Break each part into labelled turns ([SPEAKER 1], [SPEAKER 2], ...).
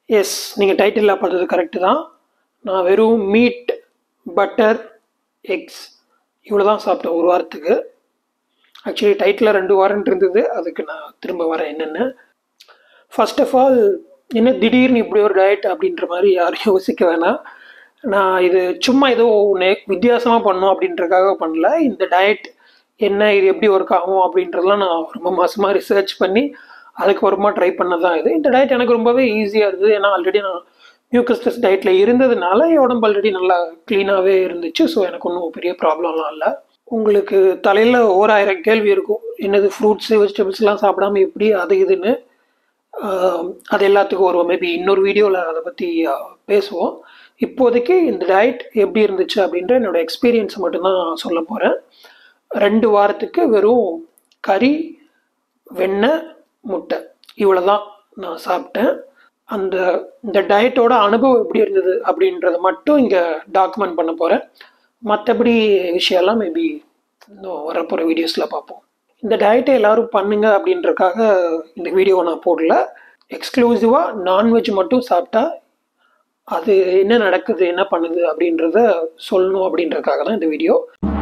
[SPEAKER 1] S நீங்கள் டைட்டிலில் பார்த்தது correct தான் நான் வெறும் மீட் பட்டர் எக்ஸ் இவ்வளோ தான் சாப்பிட்டேன் ஒரு வாரத்துக்கு ஆக்சுவலி டைட்டில் ரெண்டு வாரம் இருந்தது அதுக்கு நான் திரும்ப வரேன் என்னென்னு ஃபர்ஸ்ட் ஆஃப் ஆல் என்ன திடீர்னு இப்படி ஒரு டயட் அப்படின்ற மாதிரி யாரும் யோசிக்க வேணாம் நான் இது சும்மா ஏதோ ஒன்று வித்தியாசமாக பண்ணோம் அப்படின்றதுக்காக பண்ணல இந்த டயட் என்ன இது எப்படி ஒர்க் ஆகும் அப்படின்றதெல்லாம் நான் ரொம்ப மாதமாக ரிசர்ச் பண்ணி அதுக்கப்புறமா ட்ரை பண்ண தான் இது இந்த டயட் எனக்கு ரொம்பவே ஈஸியாக இருந்தது ஏன்னா ஆல்ரெடி நான் மியூக்கஸ்டஸ் டயட்டில் இருந்ததுனால என் உடம்பு ஆல்ரெடி நல்லா க்ளீனாகவே இருந்துச்சு ஸோ எனக்கு ஒன்றும் பெரிய ப்ராப்ளம்லாம் இல்லை உங்களுக்கு தலையில் ஓராயிரம் கேள்வி இருக்கும் என்னது ஃப்ரூட்ஸு வெஜிடபிள்ஸ்லாம் சாப்பிடாம எப்படி அது இதுன்னு ஆஹ் அது எல்லாத்துக்கும் ஒரு மேபி இன்னொரு வீடியோவில் அதை பற்றி பேசுவோம் இப்போதைக்கு இந்த டயட் எப்படி இருந்துச்சு அப்படின்ற என்னோட எக்ஸ்பீரியன்ஸ் மட்டும்தான் சொல்ல போகிறேன் ரெண்டு வாரத்துக்கு வெறும் கறி வெண்ணெய் முட்டை இவ்வளோ தான் நான் சாப்பிட்டேன் அந்த இந்த டயட்டோட அனுபவம் எப்படி இருந்தது அப்படின்றத மட்டும் இங்கே டாக்குமெண்ட் பண்ண போகிறேன் மற்றபடி விஷயம்லாம் மேபி இன்னும் வரப்போகிற வீடியோஸில் பார்ப்போம் இந்த டயட்டை எல்லாரும் பண்ணுங்க அப்படின்றக்காக இந்த வீடியோவை நான் போடல எக்ஸ்க்ளூசிவாக நான்வெஜ் மட்டும் சாப்பிட்டா அது என்ன நடக்குது என்ன பண்ணுது அப்படின்றத சொல்லணும் அப்படின்றதுக்காக தான் இந்த video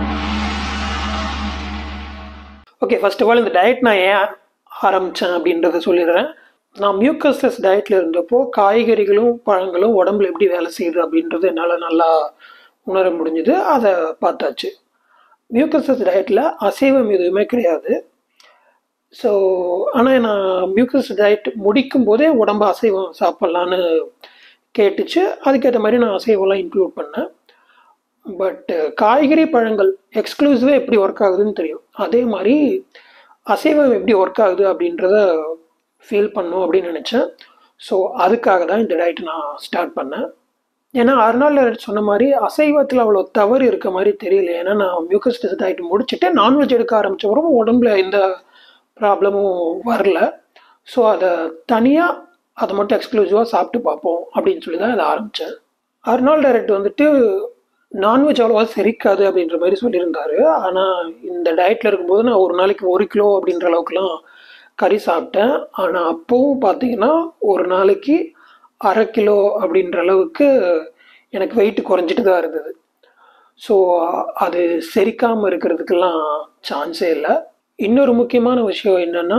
[SPEAKER 1] okay first of all இந்த டயட் நான் ஏன் ஆரம்பித்தேன் அப்படின்றத சொல்லிடுறேன் நான் மியூக்கஸ்டஸ் டயட்டில் இருந்தப்போ காய்கறிகளும் பழங்களும் உடம்புல எப்படி வேலை செய்யுது அப்படின்றது என்னால் நல்லா உணர முடிஞ்சுது அதை பார்த்தாச்சு மியூக்கஸ்டஸ் டயட்டில் அசைவம் எதுவுமே கிடையாது ஸோ ஆனால் நான் மியூக்கஸ் டயட் முடிக்கும் போதே உடம்பு அசைவம் சாப்பிட்லான்னு கேட்டுச்சு அதுக்கேற்ற மாதிரி நான் அசைவம்லாம் இன்க்ளூட் பண்ணேன் பட் காய்கறி பழங்கள் எக்ஸ்க்ளூசிவாக எப்படி ஒர்க் ஆகுதுன்னு தெரியும் அதே மாதிரி அசைவம் எப்படி ஒர்க் ஆகுது அப்படின்றத ஃபீல் பண்ணும் அப்படின்னு நினச்சேன் ஸோ அதுக்காக தான் இந்த டயட் நான் ஸ்டார்ட் பண்ணேன் ஏன்னா அருணாள் சொன்ன மாதிரி அசைவத்தில் அவ்வளோ தவறு இருக்க மாதிரி தெரியல ஏன்னா நான் மியூக்கஸ் டயட் முடிச்சுட்டு நான்வெஜ் எடுக்க ஆரம்பித்தவரும் உடம்புல எந்த ப்ராப்ளமும் வரல ஸோ அதை தனியாக அதை மட்டும் எக்ஸ்க்ளூசிவாக சாப்பிட்டு பார்ப்போம் அப்படின்னு சொல்லி தான் இதை ஆரம்பித்தேன் அருணாள் டைரக்ட் வந்துட்டு நான்வெஜ் அவ்வளோவா செரிக்காது அப்படின்ற மாதிரி சொல்லியிருந்தாரு ஆனால் இந்த டயட்டில் இருக்கும்போது நான் ஒரு நாளைக்கு ஒரு கிலோ அப்படின்ற அளவுக்குலாம் கறி சாப்பிட்டேன் ஆனால் அப்போவும் பார்த்தீங்கன்னா ஒரு நாளைக்கு அரை கிலோ அப்படின்ற அளவுக்கு எனக்கு வெயிட் குறைஞ்சிட்டு தான் இருந்தது ஸோ அது செரிக்காமல் இருக்கிறதுக்கெல்லாம் சான்ஸே இல்லை இன்னொரு முக்கியமான விஷயம் என்னென்னா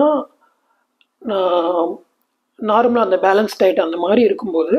[SPEAKER 1] நான் நார்மலாக அந்த பேலன்ஸ் டயட் அந்த மாதிரி இருக்கும்போது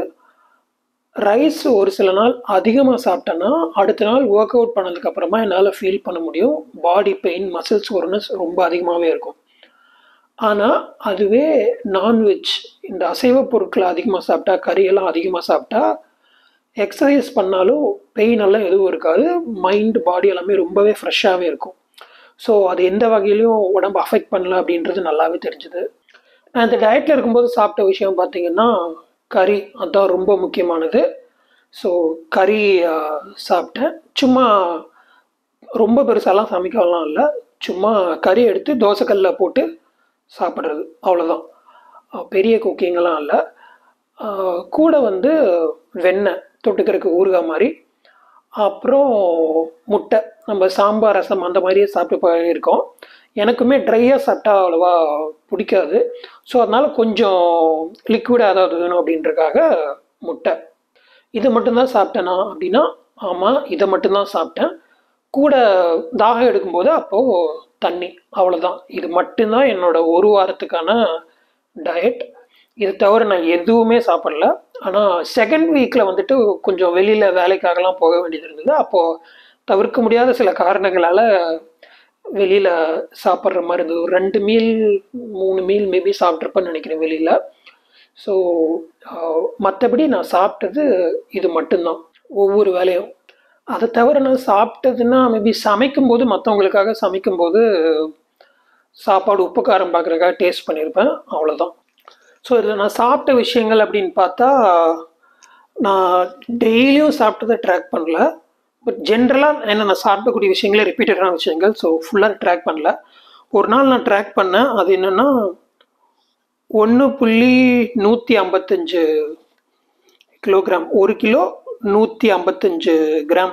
[SPEAKER 1] ரைஸ் ஒரு சில நாள் அதிகமாக சாப்பிட்டேன்னா அடுத்த நாள் ஒர்க் அவுட் பண்ணதுக்கப்புறமா என்னால் ஃபீல் பண்ண முடியும் பாடி பெயின் மசில்ஸ் ஒர்னஸ் ரொம்ப அதிகமாகவே இருக்கும் ஆனால் அதுவே நான்வெஜ் இந்த அசைவ பொருட்களை அதிகமாக சாப்பிட்டா கறியெல்லாம் அதிகமாக சாப்பிட்டா எக்ஸசைஸ் பண்ணாலும் பெயின் எல்லாம் எதுவும் இருக்காது மைண்ட் பாடி எல்லாமே ரொம்பவே ஃப்ரெஷ்ஷாகவே இருக்கும் ஸோ அது எந்த வகையிலையும் உடம்பு அஃபெக்ட் பண்ணல அப்படின்றது நல்லாவே தெரிஞ்சுது நான் இந்த டயட்டில் இருக்கும்போது சாப்பிட்ட விஷயம் பார்த்தீங்கன்னா கறி அதுதான் ரொம்ப முக்கியமானது ஸோ கறி சாப்பிட்டேன் சும்மா ரொம்ப பெருசாலாம் சமைக்கலாம் இல்லை சும்மா கறி எடுத்து தோசைக்கல்லில் போட்டு சாப்பிட்றது அவ்வளோதான் பெரிய குக்கிங்கெல்லாம் இல்லை கூட வந்து வெண்ணெய் தொட்டுக்கிறதுக்கு ஊறுகாய் மாதிரி அப்புறம் முட்டை நம்ம சாம்பார் ரசம் அந்த மாதிரியே சாப்பிட்டு போயிருக்கோம் எனக்குமே ட்ரையாக சாப்பிட்டா அவ்வளோவா பிடிக்காது ஸோ அதனால் கொஞ்சம் லிக்விடாக ஏதாவது வேணும் அப்படின்றக்காக முட்டை இது மட்டும்தான் சாப்பிட்டேனா அப்படின்னா ஆமாம் இதை மட்டும்தான் சாப்பிட்டேன் கூட தாகம் எடுக்கும்போது அப்போது தண்ணி அவ்வளோதான் இது மட்டும்தான் என்னோட ஒரு வாரத்துக்கான டயட் இது தவிர நான் எதுவுமே சாப்பிடல ஆனால் செகண்ட் வீக்கில் வந்துட்டு கொஞ்சம் வெளியில் வேலைக்காகலாம் போக வேண்டியது இருந்தது அப்போது தவிர்க்க முடியாத சில காரணங்களால் வெளியில் சாப்பிட்ற மாதிரி இருந்தது ஒரு ரெண்டு மீல் மூணு மீல் மேபி சாப்பிட்ருப்பேன்னு நினைக்கிறேன் வெளியில் ஸோ மற்றபடி நான் சாப்பிட்டது இது மட்டும்தான் ஒவ்வொரு வேலையும் அதை தவிர நான் சாப்பிட்டதுன்னா மேபி சமைக்கும்போது மற்றவங்களுக்காக சமைக்கும்போது சாப்பாடு உப்பு காரம் பார்க்குறக்காக டேஸ்ட் பண்ணியிருப்பேன் அவ்வளோதான் ஸோ இதில் நான் சாப்பிட்ட விஷயங்கள் அப்படின்னு பார்த்தா நான் டெய்லியும் சாப்பிட்டதை ட்ராக் பண்ணல பட் ஜென்ரலாக என்ன நான் சாப்பிடக்கூடிய விஷயங்களே ரிப்பீட்டடான விஷயங்கள் ஸோ ஃபுல்லாக ட்ராக் பண்ணல ஒரு நாள் நான் ட்ராக் பண்ணேன் அது என்னென்னா ஒன்று புள்ளி நூற்றி ஐம்பத்தஞ்சு கிலோகிராம் ஒரு கிலோ நூற்றி ஐம்பத்தஞ்சு கிராம்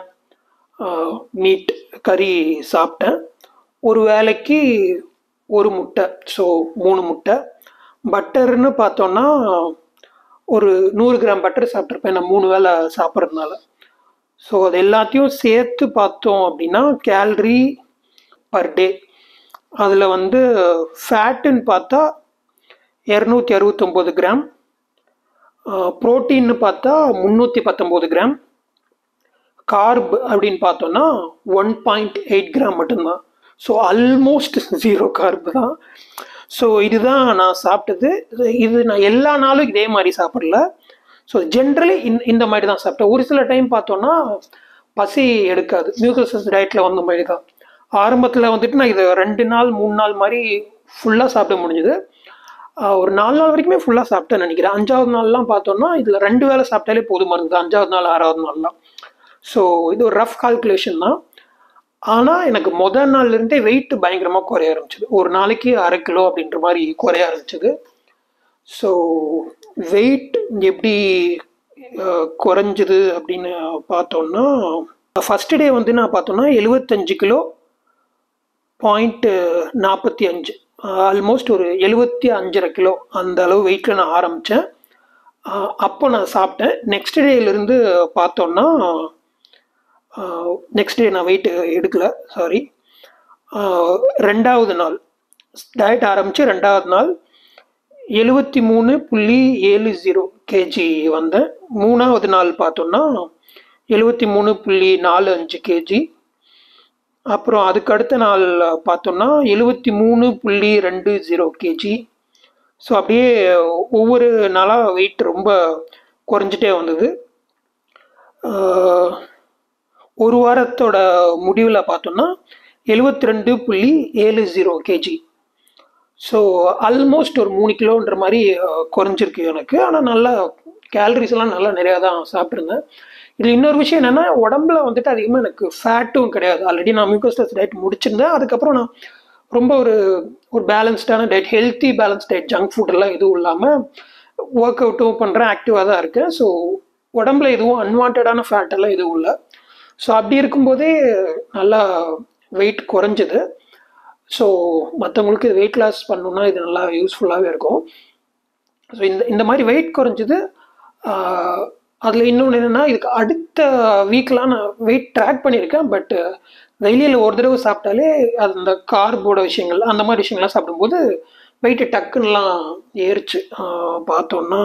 [SPEAKER 1] மீட் கறி சாப்பிட்டேன் ஒரு வேளைக்கு ஒரு முட்டை ஸோ மூணு முட்டை பட்டர்னு பார்த்தோன்னா ஒரு நூறு கிராம் பட்டர் சாப்பிட்ருப்பேன் நான் மூணு வேளை சாப்பிட்றதுனால ஸோ அது எல்லாத்தையும் சேர்த்து பார்த்தோம் அப்படின்னா கேலரி பர் டே அதில் வந்து ஃபேட்டுன்னு பார்த்தா இரநூத்தி அறுபத்தொம்போது கிராம் ப்ரோட்டீன்னு பார்த்தா முந்நூற்றி பத்தொம்போது கிராம் கார்ப் அப்படின்னு பார்த்தோன்னா ஒன் பாயிண்ட் எயிட் கிராம் மட்டும்தான் ஸோ ஆல்மோஸ்ட் ஜீரோ கார்ப் தான் ஸோ இதுதான் நான் சாப்பிட்டது இது நான் எல்லா நாளும் இதே மாதிரி சாப்பிடல ஸோ ஜென்ரலி இந் இந்த மாதிரி தான் சாப்பிட்டேன் ஒரு சில டைம் பார்த்தோன்னா பசி எடுக்காது மியூக்கல்சஸ் டயட்டில் வந்த மாதிரி தான் ஆரம்பத்தில் வந்துட்டு நான் இது ரெண்டு நாள் மூணு நாள் மாதிரி ஃபுல்லாக சாப்பிட முடிஞ்சுது ஒரு நாலு நாள் வரைக்குமே ஃபுல்லாக சாப்பிட்டேன்னு நினைக்கிறேன் அஞ்சாவது நாள்லாம் பார்த்தோன்னா இதில் ரெண்டு வேளை சாப்பிட்டாலே போதுமா இருந்தது அஞ்சாவது நாள் ஆறாவது நாள்லாம் ஸோ இது ஒரு ரஃப் கால்குலேஷன் தான் ஆனால் எனக்கு முதல் நாள்லேருந்தே வெயிட் பயங்கரமாக குறைய ஆரம்பிச்சது ஒரு நாளைக்கு அரை கிலோ அப்படின்ற மாதிரி குறைய ஆரம்பிச்சது ஸோ வெயிட் எப்படி குறைஞ்சது அப்படின்னு பார்த்தோம்னா ஃபஸ்ட்டு டே வந்து நான் பார்த்தோன்னா எழுபத்தஞ்சு கிலோ பாயிண்ட்டு நாற்பத்தி அஞ்சு ஆல்மோஸ்ட் ஒரு எழுபத்தி அஞ்சரை கிலோ அந்த அளவு வெயிட்டில் நான் ஆரம்பித்தேன் அப்போ நான் சாப்பிட்டேன் நெக்ஸ்ட் டேலேருந்து பார்த்தோன்னா நெக்ஸ்ட் டே நான் வெயிட் எடுக்கல சாரி ரெண்டாவது நாள் டயட் ஆரம்பித்து ரெண்டாவது நாள் எழுபத்தி மூணு புள்ளி ஏழு ஜீரோ கேஜி வந்தேன் மூணாவது நாள் பார்த்தோன்னா எழுபத்தி மூணு புள்ளி நாலு அஞ்சு கேஜி அப்புறம் அதுக்கு அடுத்த நாள் பார்த்தோம்னா எழுபத்தி மூணு புள்ளி ரெண்டு ஜீரோ கேஜி ஸோ அப்படியே ஒவ்வொரு நாளாக வெயிட் ரொம்ப குறைஞ்சிட்டே வந்தது ஒரு வாரத்தோட முடிவில் பார்த்தோம்னா எழுபத்தி ரெண்டு புள்ளி ஏழு ஜீரோ கேஜி ஸோ ஆல்மோஸ்ட் ஒரு மூணு கிலோன்ற மாதிரி குறைஞ்சிருக்கு எனக்கு ஆனால் நல்லா கேலரிஸ் எல்லாம் நல்லா நிறையா தான் சாப்பிட்ருந்தேன் இதில் இன்னொரு விஷயம் என்னென்னா உடம்புல வந்துட்டு அதிகமாக எனக்கு ஃபேட்டும் கிடையாது ஆல்ரெடி நான் மியூக்கோஸ்டஸ் டயட் முடிச்சிருந்தேன் அதுக்கப்புறம் நான் ரொம்ப ஒரு ஒரு பேலன்ஸ்டான diet healthy balance diet junk ஃபுட்டெல்லாம் எதுவும் இல்லாமல் ஒர்க் அவுட்டும் பண்ணுறேன் ஆக்டிவாக தான் இருக்கேன் ஸோ உடம்புல எதுவும் அன்வான்டான ஃபேட்டெல்லாம் எதுவும் இல்லை ஸோ அப்படி இருக்கும்போதே நல்லா வெயிட் குறைஞ்சிது ஸோ மற்றவங்களுக்கு இது வெயிட் லாஸ் பண்ணணுன்னா இது நல்லா யூஸ்ஃபுல்லாகவே இருக்கும் ஸோ இந்த இந்த மாதிரி வெயிட் குறைஞ்சது அதில் இன்னொன்று என்னென்னா இதுக்கு அடுத்த வீக்கெலாம் நான் வெயிட் ட்ராக் பண்ணியிருக்கேன் பட் டெய்லியில் ஒரு தடவை சாப்பிட்டாலே அது அந்த கார்போட விஷயங்கள் அந்த மாதிரி விஷயங்கள்லாம் சாப்பிடும்போது வெயிட்டு டக்குன்னெலாம் ஏறிச்சு பார்த்தோன்னா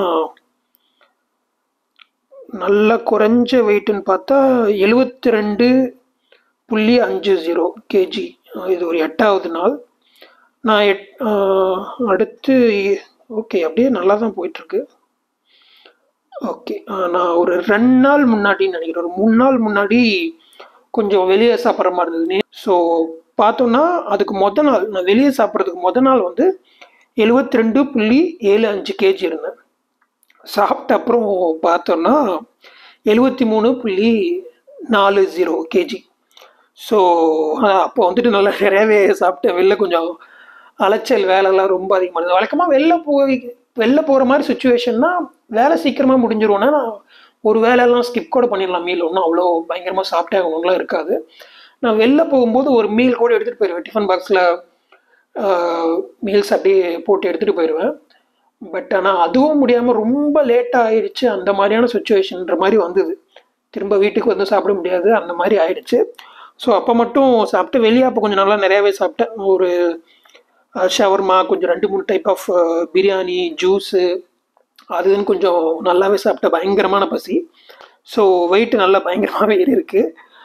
[SPEAKER 1] நல்ல குறைஞ்ச வெயிட்டுன்னு பார்த்தா எழுபத்தி ரெண்டு புள்ளி அஞ்சு ஜீரோ கேஜி இது ஒரு எட்டாவது நாள் நான் எட் அடுத்து ஓகே அப்படியே நல்லா தான் போயிட்டுருக்கு ஓகே நான் ஒரு ரெண்டு நாள் முன்னாடி நினைக்கிறேன் ஒரு மூணு நாள் முன்னாடி கொஞ்சம் வெளியே சாப்பிட்ற மாதிரி இருந்தது ஸோ பார்த்தோன்னா அதுக்கு மொதல் நாள் நான் வெளியே சாப்பிட்றதுக்கு மொதல் நாள் வந்து எழுபத்தி ரெண்டு புள்ளி ஏழு அஞ்சு கேஜி இருந்தேன் சாப்பிட்ட அப்புறம் பார்த்தோன்னா எழுபத்தி மூணு புள்ளி நாலு ஜீரோ கேஜி ஸோ அப்போ வந்துட்டு நல்லா நிறையவே சாப்பிட்டேன் வெளில கொஞ்சம் அலைச்சல் வேலைலாம் ரொம்ப அதிகமாக இருந்தது வழக்கமாக வெளில போய் வெளில போகிற மாதிரி சுச்சுவேஷன்னா வேலை சீக்கிரமாக முடிஞ்சிருவோன்னா நான் ஒரு வேலையெல்லாம் ஸ்கிப் கூட பண்ணிடலாம் மீல் ஒன்றும் அவ்வளோ பயங்கரமாக சாப்பிட்டே ஆகணும்லாம் இருக்காது நான் வெளில போகும்போது ஒரு மீல் கூட எடுத்துகிட்டு போயிடுவேன் டிஃபன் பாக்ஸில் மீல்ஸ் அப்படியே போட்டு எடுத்துகிட்டு போயிடுவேன் பட் ஆனால் அதுவும் முடியாமல் ரொம்ப லேட்டாக ஆயிடுச்சு அந்த மாதிரியான சுச்சுவேஷன்ற மாதிரி வந்தது திரும்ப வீட்டுக்கு வந்து சாப்பிட முடியாது அந்த மாதிரி ஆயிடுச்சு ஸோ அப்போ மட்டும் சாப்பிட்டு வெளியே அப்போ கொஞ்சம் நல்லா நிறையாவே சாப்பிட்டேன் ஒரு ஷவர்மா கொஞ்சம் ரெண்டு மூணு டைப் ஆஃப் பிரியாணி ஜூஸு அதுன்னு கொஞ்சம் நல்லாவே சாப்பிட்டேன் பயங்கரமான பசி ஸோ வெயிட் நல்லா பயங்கரமாகவே ஏறி இருக்கு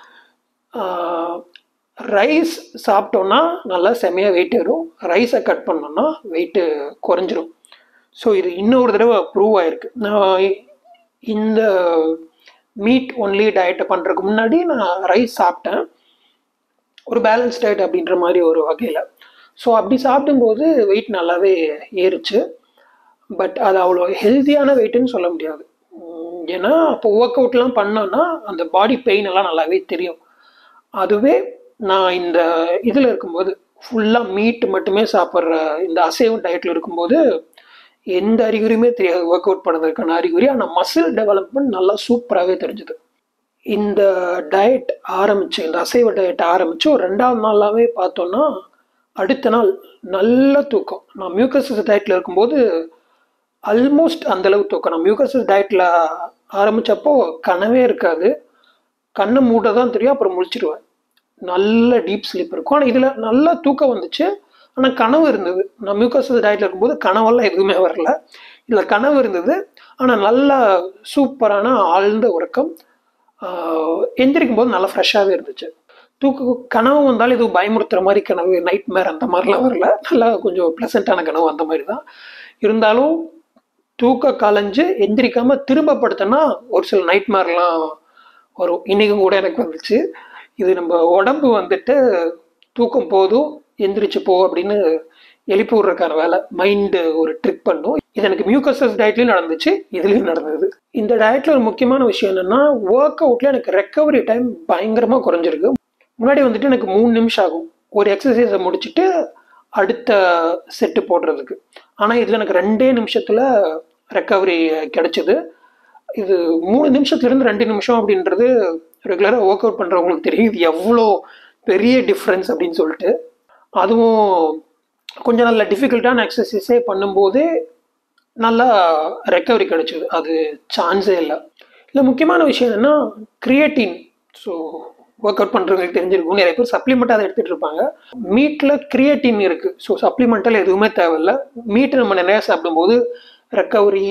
[SPEAKER 1] ரைஸ் சாப்பிட்டோன்னா நல்லா செமையாக வெயிட் ஏறும் ரைஸை கட் பண்ணோன்னா வெயிட்டு குறைஞ்சிரும் ஸோ இது இன்னொரு தடவை ப்ரூவ் ஆயிருக்கு நான் இந்த மீட் ஒன்லி டயட்டை பண்ணுறதுக்கு முன்னாடி நான் ரைஸ் சாப்பிட்டேன் ஒரு பேலன்ஸ் டயட் அப்படின்ற மாதிரி ஒரு வகையில் ஸோ அப்படி சாப்பிடும்போது வெயிட் நல்லாவே ஏறுச்சு பட் அது அவ்வளோ ஹெல்த்தியான வெயிட்டுன்னு சொல்ல முடியாது ஏன்னா அப்போ ஒர்க் அவுட்லாம் பண்ணோன்னா அந்த பாடி பெயின் எல்லாம் நல்லாவே தெரியும் அதுவே நான் இந்த இதில் இருக்கும்போது ஃபுல்லாக மீட் மட்டுமே சாப்பிட்ற இந்த அசைவம் டயட்டில் இருக்கும்போது எந்த அறிகுறியுமே தெரியாது ஒர்க் அவுட் பண்ணதுக்கான அறிகுறி ஆனால் மசில் டெவலப்மெண்ட் நல்லா சூப்பராகவே தெரிஞ்சுது இந்த டயட் ஆரம்பிச்சு இந்த அசைவ டயட் ஆரம்பிச்சு ஒரு ரெண்டாவது நாளாகவே பார்த்தோன்னா அடுத்த நாள் நல்ல தூக்கம் நான் மியூக்கஸ் டயட்டில் இருக்கும்போது ஆல்மோஸ்ட் அந்தளவு தூக்கம் நான் மியூக்கசஸ் டயட்டில் ஆரம்பித்தப்போ கனவே இருக்காது கண்ணை மூட தான் தெரியும் அப்புறம் முழிச்சிடுவேன் நல்ல டீப் ஸ்லீப் இருக்கும் ஆனால் இதில் நல்லா தூக்கம் வந்துச்சு ஆனால் கனவு இருந்தது நான் மியூக்கசஸ் டயட்டில் இருக்கும்போது கனவெல்லாம் எதுவுமே வரல இதில் கனவு இருந்தது ஆனால் நல்ல சூப்பரான ஆழ்ந்த உறக்கம் எந்திரிக்கும் போது நல்லா ஃப்ரெஷ்ஷாகவே இருந்துச்சு தூக்க கனவு வந்தாலும் எதுவும் பயமுறுத்துற மாதிரி கனவு நைட் மேர் அந்த மாதிரிலாம் வரல நல்லா கொஞ்சம் ப்ளசண்ட்டான கனவு அந்த மாதிரி தான் இருந்தாலும் தூக்க கலைஞ்சு எந்திரிக்காம திரும்ப படுத்தனா ஒரு சில நைட் மேர்லாம் வரும் இன்றைக்கும் கூட எனக்கு வந்துச்சு இது நம்ம உடம்பு வந்துட்டு தூக்கம் போதும் எந்திரிச்சு போ அப்படின்னு எழுப்பி விடுறதுக்கான வேலை மைண்டு ஒரு ட்ரிக் பண்ணும் இது எனக்கு மியூக்கசஸ் டயட்லையும் நடந்துச்சு இதுலேயும் நடந்தது இந்த டயட்டில் ஒரு முக்கியமான விஷயம் என்னென்னா ஒர்க் அவுட்டில் எனக்கு ரெக்கவரி டைம் பயங்கரமாக குறைஞ்சிருக்கு முன்னாடி வந்துட்டு எனக்கு மூணு நிமிஷம் ஆகும் ஒரு எக்ஸசைஸை முடிச்சுட்டு அடுத்த செட்டு போடுறதுக்கு ஆனால் இதில் எனக்கு ரெண்டே நிமிஷத்தில் ரெக்கவரி கிடைச்சிது இது மூணு நிமிஷத்துலேருந்து ரெண்டு நிமிஷம் அப்படின்றது ரெகுலராக ஒர்க் அவுட் பண்ணுறவங்களுக்கு தெரியும் இது எவ்வளோ பெரிய டிஃப்ரென்ஸ் அப்படின்னு சொல்லிட்டு அதுவும் கொஞ்சம் நல்ல டிஃபிகல்ட்டான எக்ஸசைஸே பண்ணும்போது நல்லா ரெக்கவரி கிடைச்சிது அது சான்ஸே இல்லை இல்லை முக்கியமான விஷயம் என்னென்னா கிரியேட்டின் ஸோ ஒர்க் அவுட் பண்ணுறவங்களுக்கு தெரிஞ்சிருக்கும் நிறைய பேர் சப்ளிமெண்ட்டாக அதை எடுத்துகிட்டு இருப்பாங்க மீட்டில் கிரியேட்டின் இருக்குது ஸோ சப்ளிமெண்ட்டில் எதுவுமே தேவையில்ல மீட்டு நம்ம நிறையா சாப்பிடும்போது ரெக்கவரி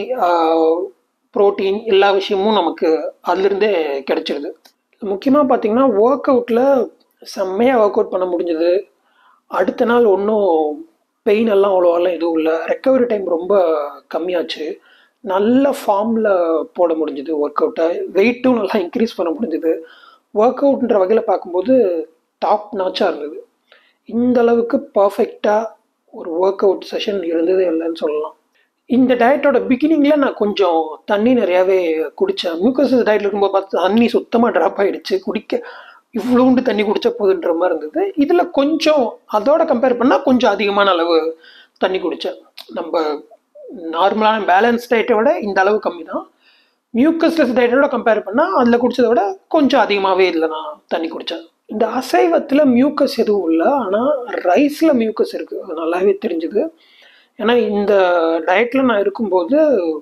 [SPEAKER 1] ப்ரோட்டீன் எல்லா விஷயமும் நமக்கு அதுலேருந்தே கிடைச்சிருது முக்கியமாக பார்த்தீங்கன்னா ஒர்க் அவுட்டில் செம்மையாக ஒர்க் அவுட் பண்ண முடிஞ்சது அடுத்த நாள் ஒன்றும் பெயின் எல்லாம் அவ்வளோவெல்லாம் எதுவும் இல்லை ரெக்கவரி டைம் ரொம்ப கம்மியாச்சு நல்ல ஃபார்மில் போட முடிஞ்சுது ஒர்க் அவுட்டை வெயிட்டும் நல்லா இன்க்ரீஸ் பண்ண முடிஞ்சுது ஒர்க் அவுட்ன்ற வகையில் பார்க்கும்போது டாப் நாச்சாக இருந்தது இந்த அளவுக்கு பர்ஃபெக்டாக ஒரு ஒர்க் அவுட் செஷன் இருந்ததே இல்லைன்னு சொல்லலாம் இந்த டயட்டோட பிகினிங்கில் நான் கொஞ்சம் தண்ணி நிறையாவே குடித்தேன் மியூக்கசஸ் டயட்டில் இருக்கும்போது பார்த்து தண்ணி சுத்தமாக ட்ராப் ஆகிடுச்சு குடிக்க இவ்வளோண்டு தண்ணி குடிச்ச போதுன்ற மாதிரி இருந்தது இதில் கொஞ்சம் அதோட கம்பேர் பண்ணால் கொஞ்சம் அதிகமான அளவு தண்ணி குடித்தேன் நம்ம நார்மலான பேலன்ஸ் டயட்டை விட இந்த அளவு கம்மி தான் மியூக்கஸ்லெஸ் டயட்டோட கம்பேர் பண்ணால் அதில் குடித்ததை விட கொஞ்சம் அதிகமாகவே இல்லை நான் தண்ணி குடித்தேன் இந்த அசைவத்தில் மியூக்கஸ் எதுவும் இல்லை ஆனால் ரைஸில் மியூக்கஸ் இருக்குது அது நல்லாவே தெரிஞ்சுது ஏன்னா இந்த டயட்டில் நான் இருக்கும்போது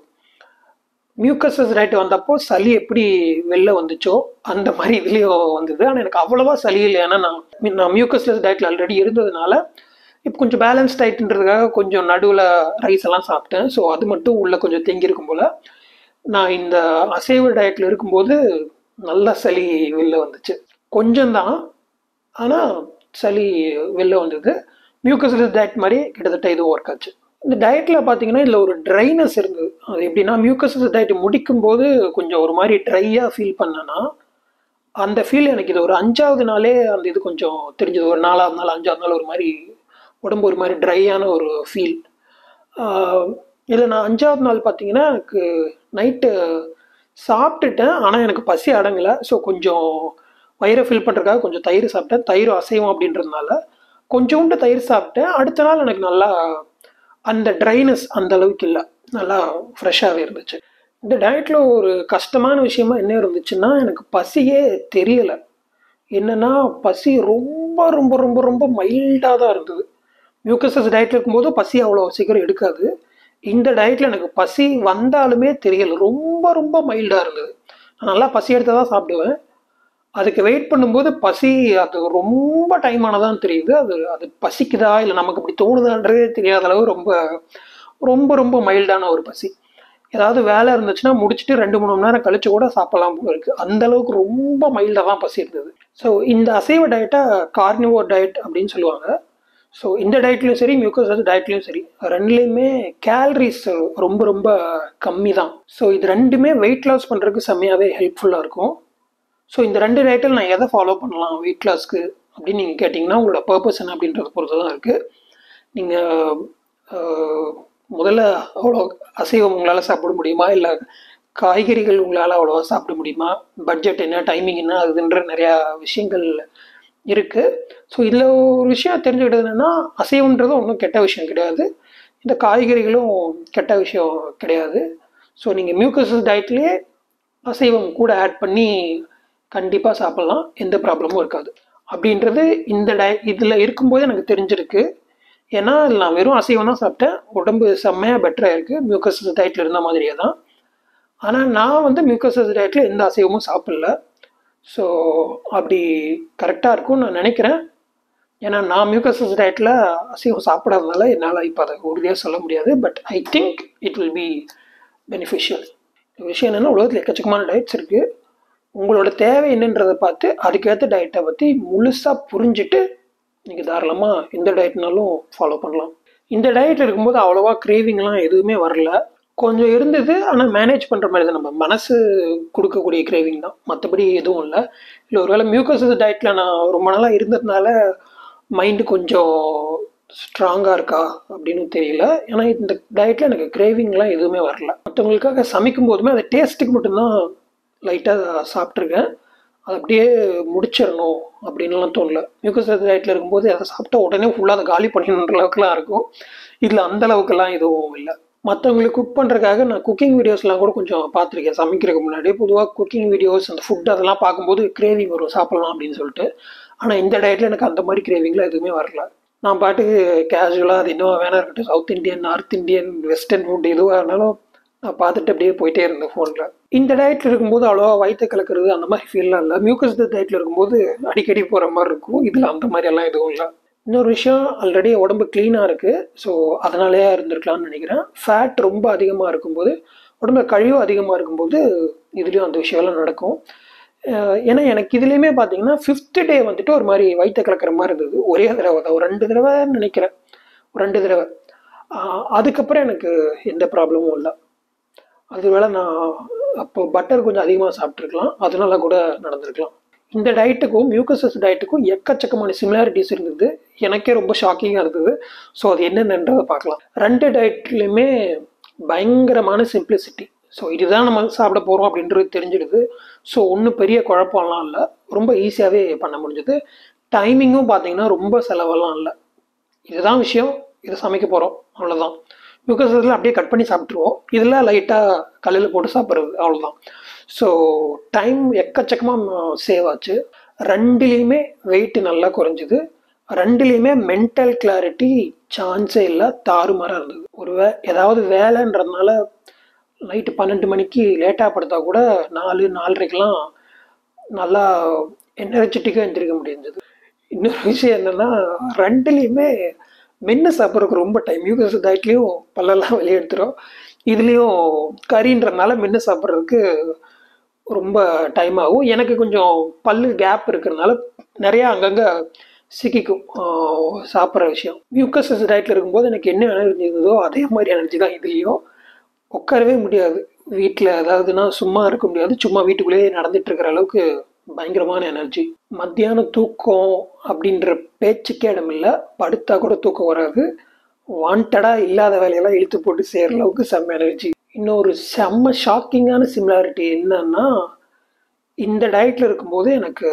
[SPEAKER 1] மியூக்கஸஸ் டயட் வந்தப்போ சளி எப்படி வெளில வந்துச்சோ அந்த மாதிரி இதுலேயும் வந்தது ஆனால் எனக்கு அவ்வளோவா சளி இல்லை ஏன்னா நான் நான் மியூக்கஸ்லெஸ் டயட்டில் ஆல்ரெடி இருந்ததுனால இப்போ கொஞ்சம் பேலன்ஸ் டயட்ன்றதுக்காக கொஞ்சம் நடுவில் ரைஸ் எல்லாம் சாப்பிட்டேன் ஸோ அது மட்டும் உள்ளே கொஞ்சம் தேங்கியிருக்கும் போல் நான் இந்த அசைவ டயட்டில் இருக்கும்போது நல்லா சளி வெளில வந்துச்சு கொஞ்சம்தான் ஆனால் சளி வெளில வந்தது மியூக்கஸ்லெஸ் டயட் மாதிரி கிட்டத்தட்ட இதுவும் ஒர்க் ஆச்சு இந்த டயட்டில் பார்த்தீங்கன்னா இதில் ஒரு ட்ரைனஸ் இருந்தது அது எப்படின்னா மியூக்கஸ்லெஸ் டயட் முடிக்கும்போது கொஞ்சம் ஒரு மாதிரி ட்ரையாக ஃபீல் பண்ணேன்னா அந்த ஃபீல் எனக்கு இது ஒரு அஞ்சாவது நாளே அந்த இது கொஞ்சம் தெரிஞ்சது ஒரு நாலாவது நாள் அஞ்சாவது நாள் ஒரு மாதிரி உடம்பு ஒரு மாதிரி ட்ரையான ஒரு ஃபீல் இதில் நான் அஞ்சாவது நாள் பார்த்தீங்கன்னா எனக்கு நைட்டு சாப்பிட்டுட்டேன் ஆனால் எனக்கு பசி அடங்கலை ஸோ கொஞ்சம் வயிறை ஃபில் பண்ணுறதுக்காக கொஞ்சம் தயிர் சாப்பிட்டேன் தயிர் அசைவம் அப்படின்றதுனால கொஞ்சோண்டு தயிர் சாப்பிட்டேன் அடுத்த நாள் எனக்கு நல்லா அந்த ட்ரைனஸ் அந்த அளவுக்கு இல்லை நல்லா ஃப்ரெஷ்ஷாகவே இருந்துச்சு இந்த டயட்டில் ஒரு கஷ்டமான விஷயமா என்ன இருந்துச்சுன்னா எனக்கு பசியே தெரியலை என்னென்னா பசி ரொம்ப ரொம்ப ரொம்ப ரொம்ப மைல்டாக தான் இருந்தது மியூக்கசஸ் டயட்டில் இருக்கும்போது பசி அவ்வளோ சீக்கிரம் எடுக்காது இந்த டயட்டில் எனக்கு பசி வந்தாலுமே தெரியலை ரொம்ப ரொம்ப மைல்டாக இருந்தது நான் நல்லா பசி எடுத்து தான் சாப்பிடுவேன் அதுக்கு வெயிட் பண்ணும்போது பசி அது ரொம்ப டைம் ஆனதான் தெரியுது அது அது பசிக்குதா இல்லை நமக்கு இப்படி தோணுதான்றதே தெரியாத அளவு ரொம்ப ரொம்ப ரொம்ப மைல்டான ஒரு பசி ஏதாவது வேலை இருந்துச்சுன்னா முடிச்சுட்டு ரெண்டு மூணு மணி நேரம் கழிச்சு கூட சாப்பிடலாம் போல இருக்குது அந்த அளவுக்கு ரொம்ப மைல்டாக தான் பசி இருந்தது ஸோ இந்த அசைவ டயட்டை கார்னிவோர் டயட் அப்படின்னு சொல்லுவாங்க ஸோ இந்த டயட்லையும் சரி மியூக்கஸ் டயட்லையும் சரி ரெண்டுலேயுமே கேலரிஸ் ரொம்ப ரொம்ப கம்மி தான் ஸோ இது ரெண்டுமே வெயிட் லாஸ் பண்ணுறதுக்கு செம்மையாகவே ஹெல்ப்ஃபுல்லாக இருக்கும் ஸோ இந்த ரெண்டு டயட்டில் நான் எதை ஃபாலோ பண்ணலாம் வெயிட் லாஸ்க்கு அப்படின்னு நீங்கள் கேட்டிங்கன்னா உங்களோட பர்பஸ் என்ன அப்படின்றத பொறுத்து தான் இருக்குது நீங்கள் முதல்ல அவ்வளோ அசைவம் உங்களால் சாப்பிட முடியுமா இல்லை காய்கறிகள் உங்களால் அவ்வளோவா சாப்பிட முடியுமா பட்ஜெட் என்ன டைமிங் என்ன அதுன்ற நிறையா விஷயங்கள் இருக்குது ஸோ இதில் ஒரு விஷயம் தெரிஞ்சுக்கிட்டது என்னென்னா அசைவன்றது ஒன்றும் கெட்ட விஷயம் கிடையாது இந்த காய்கறிகளும் கெட்ட விஷயம் கிடையாது ஸோ நீங்கள் மியூக்கஸ் டயட்லேயே அசைவம் கூட ஆட் பண்ணி கண்டிப்பாக சாப்பிட்லாம் எந்த ப்ராப்ளமும் இருக்காது அப்படின்றது இந்த டய இதில் இருக்கும்போது எனக்கு தெரிஞ்சிருக்கு ஏன்னா நான் வெறும் அசைவம் தான் சாப்பிட்டேன் உடம்பு செம்மையாக பெட்டராக இருக்குது மியூக்கஸ் டயட்டில் இருந்த மாதிரியே தான் ஆனால் நான் வந்து மியூக்கஸ் டயட்டில் எந்த அசைவமும் சாப்பிடல ஸோ அப்படி கரெக்டாக இருக்கும்னு நான் நினைக்கிறேன் ஏன்னா நான் மியூக்கஸ் டயட்டில் அசைவம் சாப்பிடாதனால என்னால் இப்போ அதை உறுதியாக சொல்ல முடியாது but I think it will be beneficial விஷயம் என்னென்னா உலகத்தில் எக்கச்சக்கமான டயட்ஸ் இருக்குது உங்களோட தேவை என்னன்றதை பார்த்து அதுக்கேற்ற டயட்டை பற்றி முழுசாக புரிஞ்சுட்டு நீங்கள் தாராளமாக எந்த டயட்னாலும் ஃபாலோ பண்ணலாம் இந்த டயட் இருக்கும்போது அவ்வளோவா கிரேவிங்லாம் எதுவுமே வரல கொஞ்சம் இருந்தது ஆனால் மேனேஜ் பண்ணுற மாதிரி தான் நம்ம மனசு கொடுக்கக்கூடிய கிரேவிங் தான் மற்றபடி எதுவும் இல்லை இல்லை ஒருவேளை மியூக்கஸ் டயட்டில் நான் ரொம்ப நாளாக இருந்ததுனால மைண்டு கொஞ்சம் ஸ்ட்ராங்காக இருக்கா அப்படின்னு தெரியல ஏன்னா இந்த டயட்டில் எனக்கு கிரேவிங்லாம் எதுவுமே வரல மற்றவங்களுக்காக சமைக்கும் போதுமே அந்த டேஸ்ட்டுக்கு மட்டும்தான் லைட்டாக சாப்பிட்ருக்கேன் அது அப்படியே முடிச்சிடணும் அப்படின்லாம் தோணல மியூக்கஸ் டயட்டில் இருக்கும்போது அதை சாப்பிட்டா உடனே ஃபுல்லாக அதை காலி பண்ணிடணுன்ற அளவுக்குலாம் இருக்கும் இதில் அந்த அளவுக்குலாம் எதுவும் இல்லை மற்றவங்களுக்கு குக் பண்ணுறதுக்காக நான் குக்கிங் வீடியோஸ்லாம் கூட கொஞ்சம் பார்த்துருக்கேன் சமைக்கிறதுக்கு முன்னாடி பொதுவாக குக்கிங் வீடியோஸ் அந்த ஃபுட் அதெல்லாம் பார்க்கும்போது கிரேவிங் வரும் சாப்பிட்லாம் அப்படின்னு சொல்லிட்டு ஆனால் இந்த டயட்டில் எனக்கு அந்த மாதிரி கிரேவிங்லாம் எதுவுமே வரல நான் பாட்டுக்கு கேஷுவலாக அது இன்னும் வேணா இருக்கட்டும் south Indian north Indian western food எதுவாக இருந்தாலும் நான் பார்த்துட்டு அப்படியே போயிட்டே இருந்தேன் ஃபோனில் இந்த டயட்டில் இருக்கும்போது அவ்வளோவா வயிற்று கலக்கிறது அந்த மாதிரி ஃபீல்லாம் இல்லை மியூக்கஸ் டயட்டில் இருக்கும்போது அடிக்கடி போகிற மாதிரி இருக்கும் இதில் அந்த மாதிரியெல்லாம் எதுவும் இல்லை இன்னொரு விஷயம் ஆல்ரெடி உடம்பு க்ளீனாக இருக்குது ஸோ அதனாலேயே இருந்திருக்கலாம்னு நினைக்கிறேன் ஃபேட் ரொம்ப அதிகமாக இருக்கும்போது உடம்புல கழிவு அதிகமாக இருக்கும்போது இதுலேயும் அந்த விஷயம்லாம் நடக்கும் ஏன்னா எனக்கு இதுலேயுமே பார்த்தீங்கன்னா ஃபிஃப்த்து டே வந்துட்டு ஒரு மாதிரி வயிற்று கலக்கிற மாதிரி இருந்தது ஒரே தடவை தான் ஒரு ரெண்டு தடவை நினைக்கிறேன் ஒரு ரெண்டு தடவை அதுக்கப்புறம் எனக்கு எந்த ப்ராப்ளமும் இல்லை அது வேளை நான் அப்போ பட்டர் கொஞ்சம் அதிகமாக சாப்பிட்ருக்கலாம் அதனால கூட நடந்திருக்கலாம் இந்த டயட்டுக்கும் மியூக்கசஸ் டயட்டுக்கும் எக்கச்சக்கமான சிமிலாரிட்டிஸ் இருந்தது எனக்கே ரொம்ப ஷாக்கிங்காக இருந்தது ஸோ அது என்னென்னன்றதை பார்க்கலாம் ரெண்டு டயட்லையுமே பயங்கரமான சிம்பிளிசிட்டி ஸோ இதுதான் நம்ம சாப்பிட போகிறோம் அப்படின்றது தெரிஞ்சிடுது ஸோ ஒன்றும் பெரிய குழப்பம்லாம் இல்லை ரொம்ப ஈஸியாகவே பண்ண முடிஞ்சது டைமிங்கும் பார்த்தீங்கன்னா ரொம்ப செலவெல்லாம் இல்லை இதுதான் விஷயம் இதை சமைக்க போகிறோம் அவ்வளோதான் மியூக்கஸில் அப்படியே கட் பண்ணி சாப்பிட்ருவோம் இதில் லைட்டாக கல்லில் போட்டு சாப்பிட்றது அவ்வளோதான் ஸோ டைம் எக்கச்சக்கமாக சேவ் ஆச்சு ரெண்டுலேயுமே வெயிட் நல்லா குறைஞ்சிது ரெண்டுலேயுமே மென்டல் கிளாரிட்டி சான்ஸே இல்லை தாறுமாறாக இருந்தது ஒரு வே ஏதாவது வேலைன்றதுனால நைட்டு பன்னெண்டு மணிக்கு லேட்டாக படுத்தா கூட நாலு நாலரைக்கெலாம் நல்லா எனர்ஜெட்டிக்காக எந்திரிக்க முடிஞ்சது இன்னொரு விஷயம் என்னென்னா ரெண்டுலேயுமே மென்று சாப்பிட்றதுக்கு ரொம்ப டைம் யூகஸ் டயட்லேயும் பல்லெல்லாம் வெளியே எடுத்துரும் இதுலேயும் கறின்றதுனால மென்று சாப்பிட்றதுக்கு ரொம்ப டைம் ஆகும் எனக்கு கொஞ்சம் பல்லு கேப் இருக்கிறதுனால நிறையா அங்கங்கே சிக்கிக்கும் சாப்பிட்ற விஷயம் மியூக்கஸ் டயட்டில் இருக்கும்போது எனக்கு என்ன எனர்ஜி இருந்ததோ அதே மாதிரி எனர்ஜி தான் இதுலேயும் உட்காரவே முடியாது வீட்டில் அதாவதுன்னா சும்மா இருக்க முடியாது சும்மா வீட்டுக்குள்ளேயே நடந்துட்டு இருக்கிற அளவுக்கு பயங்கரமான எனர்ஜி மத்தியான தூக்கம் அப்படின்ற பேச்சுக்கே இடமில்லை படுத்தா கூட தூக்கம் வராது வாண்டடாக இல்லாத வேலையெல்லாம் இழுத்து போட்டு செய்கிற அளவுக்கு செம்ம எனர்ஜி இன்னொரு செம்ம ஷாக்கிங்கான சிமிலாரிட்டி என்னன்னா இந்த டயட்டில் இருக்கும்போது எனக்கு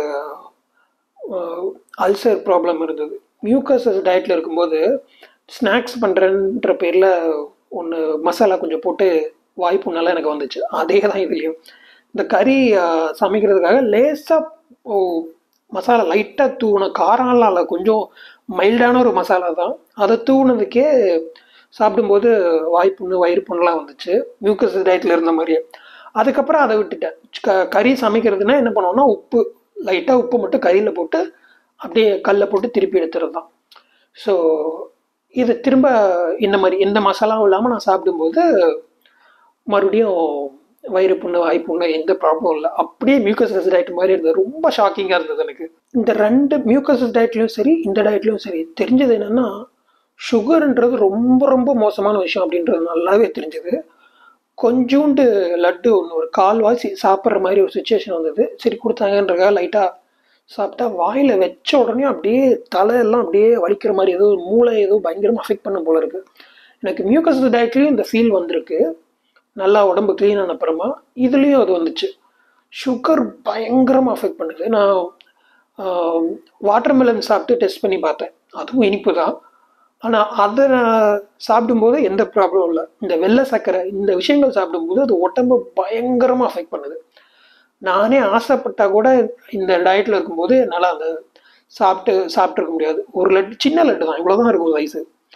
[SPEAKER 1] அல்சர் ப்ராப்ளம் இருந்தது மியூக்கஸ் டயட்டில் இருக்கும்போது ஸ்நாக்ஸ் பண்ணுறேன்ற பேரில் ஒன்று மசாலா கொஞ்சம் போட்டு வாய்ப்புனால எனக்கு வந்துச்சு அதே தான் இதுலேயும் இந்த கறி சமைக்கிறதுக்காக லேசாக மசாலா லைட்டாக தூவின காரம்லாம் இல்லை கொஞ்சம் மைல்டான ஒரு மசாலா தான் அதை தூவினதுக்கே சாப்பிடும்போது வாய்ப்புண்ணு வயிறு புண்ணெலாம் வந்துச்சு மியூக்கஸ் டயட்டில் இருந்த மாதிரியே அதுக்கப்புறம் அதை விட்டுட்டேன் க கறி சமைக்கிறதுனா என்ன பண்ணுவோம்னா உப்பு லைட்டாக உப்பு மட்டும் கறியில் போட்டு அப்படியே கல்லை போட்டு திருப்பி எடுத்துறது தான் ஸோ இது திரும்ப இந்த மாதிரி எந்த மசாலாவும் இல்லாமல் நான் சாப்பிடும்போது மறுபடியும் வயிறு புண்ணு வாய்ப்புண்ணு எந்த ப்ராப்ளம் இல்லை அப்படியே மியூக்கஸ் டயட் மாதிரி இருந்தது ரொம்ப ஷாக்கிங்காக இருந்தது எனக்கு இந்த ரெண்டு மியூக்கஸ் டயட்லையும் சரி இந்த டயட்லையும் சரி தெரிஞ்சது என்னென்னா சுகர்ன்றது ரொம்ப ரொம்ப மோசமான விஷயம் அப்படின்றது நல்லாவே தெரிஞ்சது கொஞ்சோண்டு லட்டு ஒன்று ஒரு கால்வாசி சாப்பிட்ற மாதிரி ஒரு சுச்சுவேஷன் வந்தது சரி கொடுத்தாங்கன்றக்காக லைட்டாக சாப்பிட்டா வாயில் வச்ச உடனே அப்படியே தலையெல்லாம் அப்படியே வலிக்கிற மாதிரி ஏதோ மூளை ஏதோ பயங்கரமாக அஃபெக்ட் பண்ண போல இருக்குது எனக்கு மியூக்கஸ் டயட்லேயும் இந்த ஃபீல் வந்திருக்கு நல்லா உடம்பு க்ளீன் ஆன அப்புறமா இதுலேயும் அது வந்துச்சு சுகர் பயங்கரமாக அஃபெக்ட் பண்ணுது நான் வாட்டர் மெலன் சாப்பிட்டு டெஸ்ட் பண்ணி பார்த்தேன் அதுவும் இனிப்பு தான் ஆனால் அதை நான் சாப்பிடும்போது எந்த ப்ராப்ளம் இல்லை இந்த வெள்ளை சர்க்கரை இந்த விஷயங்கள் சாப்பிடும்போது அது உடம்பு பயங்கரமாக அஃபெக்ட் பண்ணுது நானே ஆசைப்பட்டா கூட இந்த டயட்டில் இருக்கும்போது என்னால் அந்த சாப்பிட்டு சாப்பிட்ருக்க முடியாது ஒரு லட்டு சின்ன லட்டு தான் இவ்வளோ தான் இருக்கும் வயசு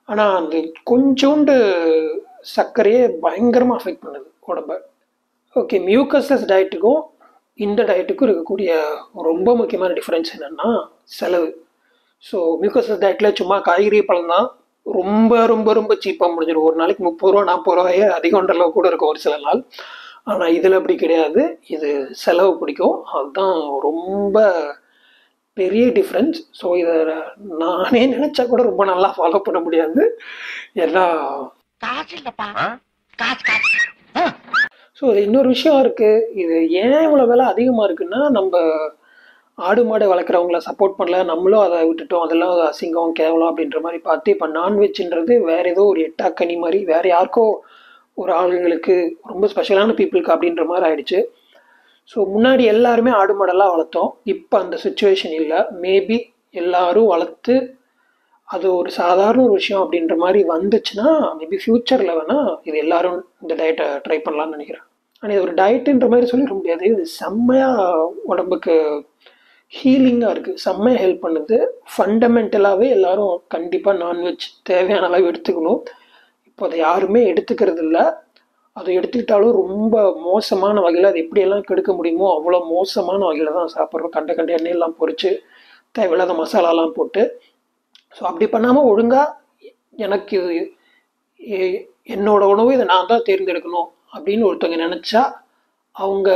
[SPEAKER 1] ஆனால் அந்த கொஞ்சோண்டு சர்க்கரையே பயங்கரமாக அஃபெக்ட் பண்ணுது உடம்ப ஓகே மியூக்கஸ்லஸ் டயட்டுக்கும் இந்த டயட்டுக்கும் இருக்கக்கூடிய ரொம்ப முக்கியமான டிஃப்ரென்ஸ் என்னென்னா செலவு ஸோ மியூக்கஸ்லஸ் டயட்டில் சும்மா காய்கறி பழம் தான் ரொம்ப ரொம்ப ரொம்ப சீப்பாக முடிஞ்சிடும் ஒரு நாளைக்கு முப்பது ரூபா நாற்பது ரூபாயே அதிகம்ன்றளவு கூட இருக்கும் ஒரு சில நாள் ஆனால் இதில் அப்படி கிடையாது இது செலவு பிடிக்கும் அதுதான் ரொம்ப பெரிய டிஃப்ரென்ஸ் ஸோ இதை நானே நினச்சா கூட ரொம்ப நல்லா ஃபாலோ பண்ண முடியாது ஏன்னா
[SPEAKER 2] காசு இல்லப்பா காசு காசு
[SPEAKER 1] ஸோ இது இன்னொரு விஷயம் இருக்குது இது ஏன் இவ்வளோ விலை அதிகமாக இருக்குன்னா நம்ம ஆடு மாடு வளர்க்குறவங்கள சப்போர்ட் பண்ணல நம்மளும் அதை விட்டுட்டோம் அதெல்லாம் அசிங்கம் கேவலம் அப்படின்ற மாதிரி பார்த்து இப்போ நான்வெஜ்ன்றது வேறு ஏதோ ஒரு எட்டாக்கனி மாதிரி வேறு யாருக்கோ ஒரு ஆளுங்களுக்கு ரொம்ப ஸ்பெஷலான பீப்புளுக்கு அப்படின்ற மாதிரி ஆயிடுச்சு ஸோ முன்னாடி எல்லாருமே ஆடு மாடெல்லாம் வளர்த்தோம் இப்போ அந்த சுச்சுவேஷன் இல்லை மேபி எல்லாரும் வளர்த்து அது ஒரு சாதாரண ஒரு விஷயம் அப்படின்ற மாதிரி வந்துச்சுன்னா மேபி ஃப்யூச்சரில் வேணால் இது எல்லாரும் இந்த டயட்டை ட்ரை பண்ணலாம்னு நினைக்கிறேன் ஆனால் இது ஒரு டயட்டுன்ற மாதிரி சொல்லிட முடியாது இது செம்மையாக உடம்புக்கு ஹீலிங்காக இருக்குது செம்மையாக ஹெல்ப் பண்ணுது ஃபண்டமெண்டலாகவே எல்லாரும் கண்டிப்பாக நான்வெஜ் தேவையான அளவு எடுத்துக்கணும் இப்போ அதை யாருமே எடுத்துக்கிறது இல்லை அதை எடுத்துக்கிட்டாலும் ரொம்ப மோசமான வகையில் அது எப்படியெல்லாம் கெடுக்க முடியுமோ அவ்வளோ மோசமான வகையில் தான் சாப்பிட்றோம் கண்ட கண்ட எண்ணெயெல்லாம் பொரித்து தேவையில்லாத மசாலாலாம் போட்டு ஸோ அப்படி பண்ணாமல் ஒழுங்காக எனக்கு இது எ- என்னோட உணவு இதை நான் தான் தேர்ந்தெடுக்கணும் அப்படின்னு ஒருத்தவங்க நினச்சா அவங்க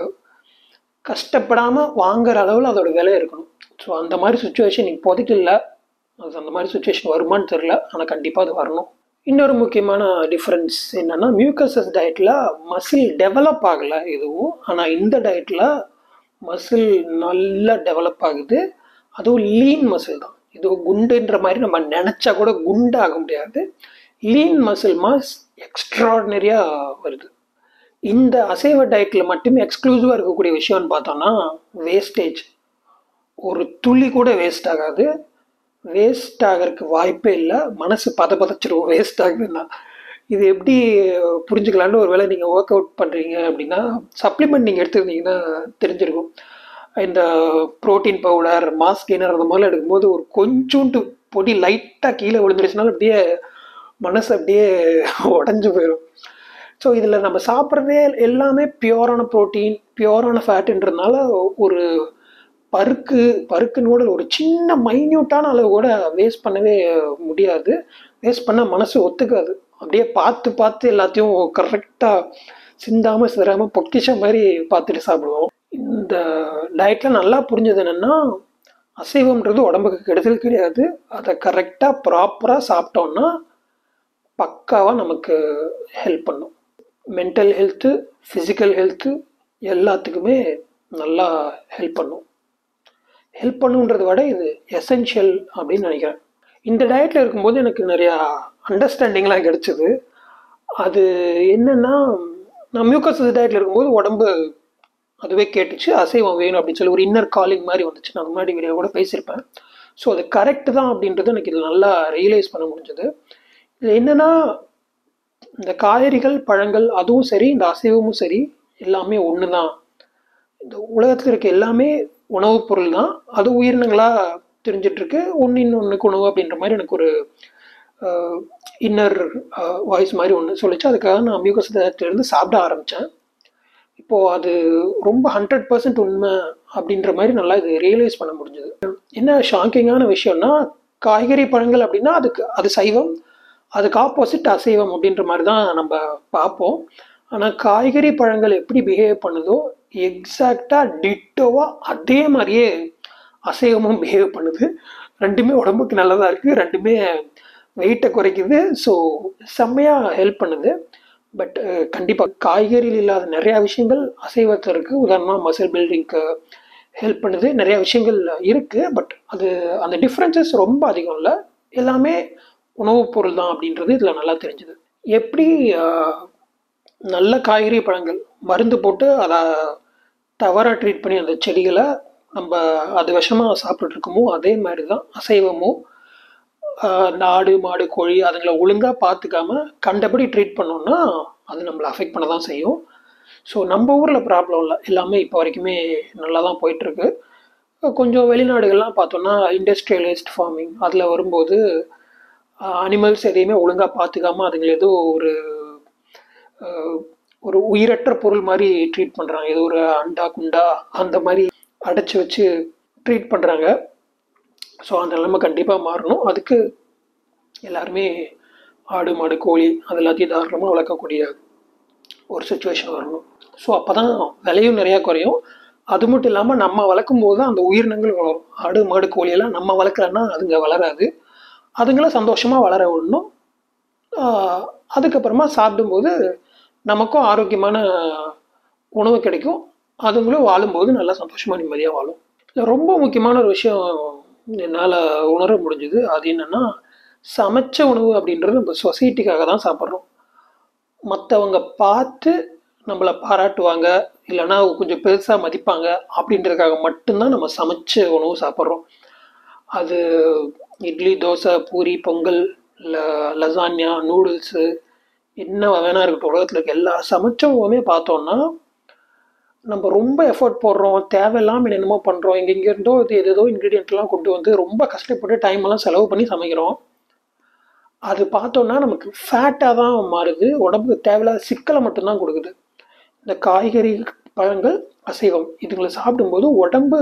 [SPEAKER 1] கஷ்டப்படாமல் வாங்குற அளவில் அதோட விலை இருக்கணும் ஸோ அந்த மாதிரி சுச்சுவேஷன் இப்போதைக்கு இல்லை அது அந்த மாதிரி சுச்சுவேஷன் வருமான்னு தெரில ஆனால் கண்டிப்பாக அது வரணும் இன்னொரு முக்கியமான டிஃப்ரென்ஸ் என்னென்னா மியூக்கசஸ் டயட்டில் மசில் டெவலப் ஆகலை எதுவும் ஆனால் இந்த டயட்டில் மசில் நல்லா டெவலப் ஆகுது அதுவும் லீன் மசில் தான் இது குண்டுன்ற மாதிரி நம்ம நினச்சா கூட குண்டாக முடியாது லீன் மசில் மாஸ் எக்ஸ்ட்ராடினரியாக வருது இந்த அசைவ டயட்டில் மட்டுமே எக்ஸ்க்ளூசிவாக இருக்கக்கூடிய விஷயம்னு பார்த்தோம்னா வேஸ்டேஜ் ஒரு துளி கூட வேஸ்ட் ஆகாது வேஸ்ட் ஆகிறதுக்கு வாய்ப்பே இல்லை மனசு பத பதச்சிடும் வேஸ்ட் ஆகுதுன்னா இது எப்படி புரிஞ்சுக்கலான்னு ஒரு வேளை நீங்கள் ஒர்க் அவுட் பண்ணுறீங்க அப்படின்னா சப்ளிமெண்ட் நீங்கள் எடுத்துருந்தீங்கன்னா தெரிஞ்சிருக்கும் இந்த ப்ரோட்டீன் பவுடர் மாஸ் கெய்னர் அந்த மாதிரிலாம் எடுக்கும்போது ஒரு கொஞ்சோண்டு பொடி லைட்டாக கீழே விழுந்துருச்சுனாலும் அப்படியே மனசு அப்படியே உடஞ்சி போயிடும் ஸோ இதில் நம்ம சாப்பிட்றதே எல்லாமே பியூரான ப்ரோட்டீன் பியூரான ஃபேட்டுன்றதுனால ஒரு பருக்கு பருக்குன்னு கூட ஒரு சின்ன மைன்யூட்டான அளவு கூட வேஸ்ட் பண்ணவே முடியாது வேஸ்ட் பண்ண மனசு ஒத்துக்காது அப்படியே பார்த்து பார்த்து எல்லாத்தையும் கரெக்டாக சிந்தாமல் சிதறாமல் பொக்கிஷம் மாதிரி பார்த்துட்டு சாப்பிடுவோம் இந்த டயட்டில் நல்லா புரிஞ்சது என்னென்னா அசைவம்ன்றது உடம்புக்கு கெடுதல் கிடையாது அதை கரெக்டாக ப்ராப்பராக சாப்பிட்டோம்னா பக்காவாக நமக்கு ஹெல்ப் பண்ணும் மென்டல் ஹெல்த்து ஃபிசிக்கல் ஹெல்த்து எல்லாத்துக்குமே நல்லா ஹெல்ப் பண்ணும் ஹெல்ப் பண்ணுன்றதை விட இது எசென்ஷியல் அப்படின்னு நினைக்கிறேன் இந்த டயட்டில் இருக்கும்போது எனக்கு நிறையா அண்டர்ஸ்டாண்டிங்லாம் கிடைச்சிது அது என்னென்னா நான் மியூக்கஸ் டயட்டில் இருக்கும்போது உடம்பு அதுவே கேட்டுச்சு அசைவம் வேணும் அப்படின்னு சொல்லி ஒரு இன்னர் காலிங் மாதிரி வந்துச்சு நான் முன்னாடி வீடியோ கூட பேசியிருப்பேன் ஸோ அது கரெக்டு தான் அப்படின்றது எனக்கு இதில் நல்லா ரியலைஸ் பண்ண முடிஞ்சது இது என்னென்னா இந்த காய்கறிகள் பழங்கள் அதுவும் சரி இந்த அசைவமும் சரி எல்லாமே ஒன்று தான் இந்த உலகத்தில் இருக்க எல்லாமே உணவுப் பொருள் தான் அது உயிரினங்களாக தெரிஞ்சிட்ருக்கு ஒன்று இன்னொன்றுக்கு உணவு அப்படின்ற மாதிரி எனக்கு ஒரு இன்னர் வாய்ஸ் மாதிரி ஒன்று சொல்லிச்சு அதுக்காக நான் மியூகசத்திலேருந்து சாப்பிட ஆரம்பித்தேன் இப்போது அது ரொம்ப ஹண்ட்ரட் பர்சன்ட் உண்மை அப்படின்ற மாதிரி நல்லா இது ரியலைஸ் பண்ண முடிஞ்சது என்ன ஷாக்கிங்கான விஷயம்னா காய்கறி பழங்கள் அப்படின்னா அதுக்கு அது சைவம் அதுக்கு ஆப்போசிட் அசைவம் அப்படின்ற மாதிரி தான் நம்ம பார்ப்போம் ஆனால் காய்கறி பழங்கள் எப்படி பிஹேவ் பண்ணுதோ எக்ஸாக்டாக டிட்டோவாக அதே மாதிரியே அசைவமும் பிஹேவ் பண்ணுது ரெண்டுமே உடம்புக்கு நல்லதாக இருக்குது ரெண்டுமே வெயிட்டை குறைக்குது ஸோ செம்மையாக ஹெல்ப் பண்ணுது பட் கண்டிப்பாக காய்கறியில் இல்லாத நிறையா விஷயங்கள் அசைவத்தில் இருக்குது உதாரணமாக மசில் பில்டிங்க்கு ஹெல்ப் பண்ணுது நிறையா விஷயங்கள் இருக்குது பட் அது அந்த டிஃப்ரென்சஸ் ரொம்ப அதிகம் இல்லை எல்லாமே உணவுப் பொருள் தான் அப்படின்றது இதில் நல்லா தெரிஞ்சுது எப்படி ஆஹ், நல்ல காய்கறி பழங்கள் மருந்து போட்டு அதை தவறாக ட்ரீட் பண்ணி அந்த செடிகளை நம்ம அது விஷமாக சாப்பிட்டுட்டு இருக்கோமோ அதே மாதிரி தான் அசைவமும் ஆஹ், நாடு மாடு கோழி அதுங்களை ஒழுங்காக பார்த்துக்காம கண்டபடி ட்ரீட் பண்ணோம்னா அது நம்மளை அஃபெக்ட் பண்ண தான் செய்யும் ஸோ நம்ம ஊரில் ப்ராப்ளம் இல்லை எல்லாமே இப்போ வரைக்குமே நல்லா தான் போயிட்டுருக்கு கொஞ்சம் வெளிநாடுகள்லாம் பார்த்தோன்னா இண்டஸ்ட்ரியலைஸ்ட் ஃபார்மிங் அதில் வரும்போது அனிமல்ஸ் எதையுமே ஒழுங்காக பார்த்துக்காம அதுங்களை ஏதோ ஒரு அஹ், ஒரு உயிரற்ற பொருள் மாதிரி ட்ரீட் பண்ணுறாங்க ஏதோ ஒரு அண்டா குண்டா அந்த மாதிரி அடைச்சி வச்சு ட்ரீட் பண்ணுறாங்க ஸோ அந்த நிலைமை கண்டிப்பாக மாறணும் அதுக்கு எல்லாருமே ஆடு மாடு கோழி அது எல்லாத்தையும் தாராளமாக வளர்க்கக்கூடிய ஒரு சுச்சுவேஷன் வரணும் ஸோ அப்போ தான் விலையும் நிறையா குறையும் அது மட்டும் இல்லாமல் நம்ம வளர்க்கும் போது தான் அந்த உயிரினங்கள் வளரும் ஆடு மாடு கோழியெல்லாம் நம்ம வளர்க்கலன்னா அதுங்க வளராது அதுங்கள சந்தோஷமாக வளர விடணும் ஆஹ் அதுக்கப்புறமா சாப்பிடும்போது நமக்கும் ஆரோக்கியமான உணவு கிடைக்கும் அதுங்களும் வாழும்போது நல்லா சந்தோஷமாக நிம்மதியாக வாழும் இதுல ரொம்ப முக்கியமான ஒரு விஷயம் என்னால் உணர முடிஞ்சுது அது என்னென்னா சமைச்ச உணவு அப்படின்றது நம்ம சொசைட்டிக்காக தான் சாப்பிட்றோம் மற்றவங்க பார்த்து நம்மளை பாராட்டுவாங்க இல்லைன்னா கொஞ்சம் பெருசாக மதிப்பாங்க அப்படின்றதுக்காக மட்டும்தான் நம்ம சமைச்ச உணவு சாப்பிட்றோம் அது இட்லி தோசை பூரி பொங்கல் ல லசான்யா நூடுல்ஸு என்ன வேணா இருக்கட்டும் உலகத்தில் இருக்க எல்லா சமைச்ச உணவுமே பார்த்தோம்னா நம்ம ரொம்ப எஃபோர்ட் போடுறோம் தேவையில்லாமல் என்னென்னமோ பண்ணுறோம் இங்கே இங்கேருந்தோ இது ஏதேதோ இன்க்ரீடியன்ட்லாம் கொண்டு வந்து ரொம்ப கஷ்டப்பட்டு டைம் எல்லாம் செலவு பண்ணி சமைக்கிறோம் அது பார்த்தோன்னா நமக்கு ஃபேட்டாக தான் மாறுது உடம்புக்கு தேவையில்லாத சிக்கலை மட்டும்தான் கொடுக்குது இந்த காய்கறி பழங்கள் அசைவம் இதுங்களை சாப்பிடும்போது உடம்பு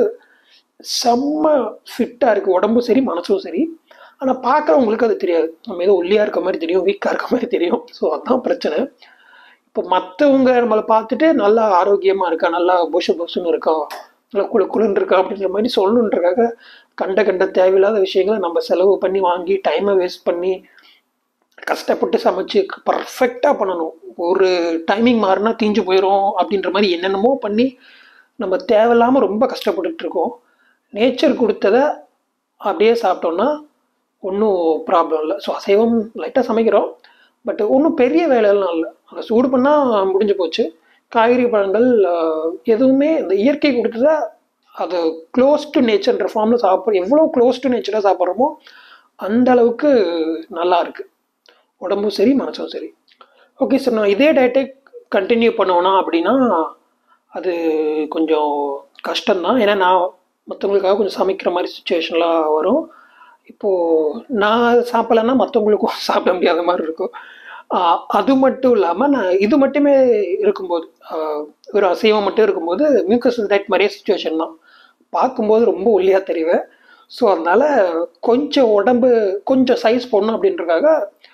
[SPEAKER 1] செம்ம ஃபிட்டாக இருக்குது உடம்பும் சரி மனசும் சரி ஆனால் பார்க்குறவங்களுக்கு அது தெரியாது நம்ம ஏதோ ஒல்லியாக இருக்க மாதிரி தெரியும் வீக்காக இருக்க மாதிரி தெரியும் ஸோ அதுதான் பிரச்சனை இப்போ மற்றவங்க நம்மளை பார்த்துட்டு நல்லா ஆரோக்கியமாக இருக்கா நல்லா புஷு புஷுன்னு இருக்கா நல்லா குளு குளுன்னு இருக்கா அப்படின்ற மாதிரி சொல்லணுன்றக்காக கண்ட கண்ட தேவையில்லாத விஷயங்களை நம்ம செலவு பண்ணி வாங்கி டைமை வேஸ்ட் பண்ணி கஷ்டப்பட்டு சமைச்சு பர்ஃபெக்டாக பண்ணணும் ஒரு டைமிங் மாறினா தீஞ்சு போயிடும் அப்படின்ற மாதிரி என்னென்னமோ பண்ணி நம்ம தேவையில்லாமல் ரொம்ப கஷ்டப்பட்டுட்டு இருக்கோம் நேச்சர் கொடுத்ததை அப்படியே சாப்பிட்டோம்னா ஒன்றும் ப்ராப்ளம் இல்லை ஸோ அசைவம் லைட்டாக சமைக்கிறோம் பட் ஒன்றும் பெரிய வேலையெல்லாம் இல்லை அதை சூடு பண்ணால் முடிஞ்சு போச்சு காய்கறி பழங்கள் ஆஹ், எதுவுமே இந்த இயற்கை கொடுத்ததை அதை க்ளோஸ் டு நேச்சர்ன்ற ஃபார்மில் சாப்பிட்ற எவ்வளோ க்ளோஸ் டு நேச்சராக சாப்பிட்றோமோ அந்த அளவுக்கு நல்லா இருக்கு உடம்பும் சரி மனசும் சரி ஓகே சார் நான் இதே டயட்டை கண்டினியூ பண்ணுவேனா அப்படின்னா அது கொஞ்சம் கஷ்டம்தான் ஏன்னா நான் மற்றவங்களுக்காக கொஞ்சம் சமைக்கிற மாதிரி சுச்சுவேஷன்லாம் வரும் இப்போது நான் சாப்பிட்லன்னா மற்றவங்களுக்கும் சாப்பிட முடியாத மாதிரி இருக்கும் ஆஹ் அது மட்டும் இல்லாமல் நான் இது மட்டுமே இருக்கும்போது ஆஹ் ஒரு அசைவம் மட்டும் இருக்கும்போது மியூக்கஸ் டயட் மாதிரியே சுச்சுவேஷன் தான் பார்க்கும்போது ரொம்ப ஒல்லியாக தெரிவேன் ஸோ அதனால் கொஞ்சம் உடம்பு கொஞ்சம் சைஸ் போடணும் அப்படின்றதுக்காக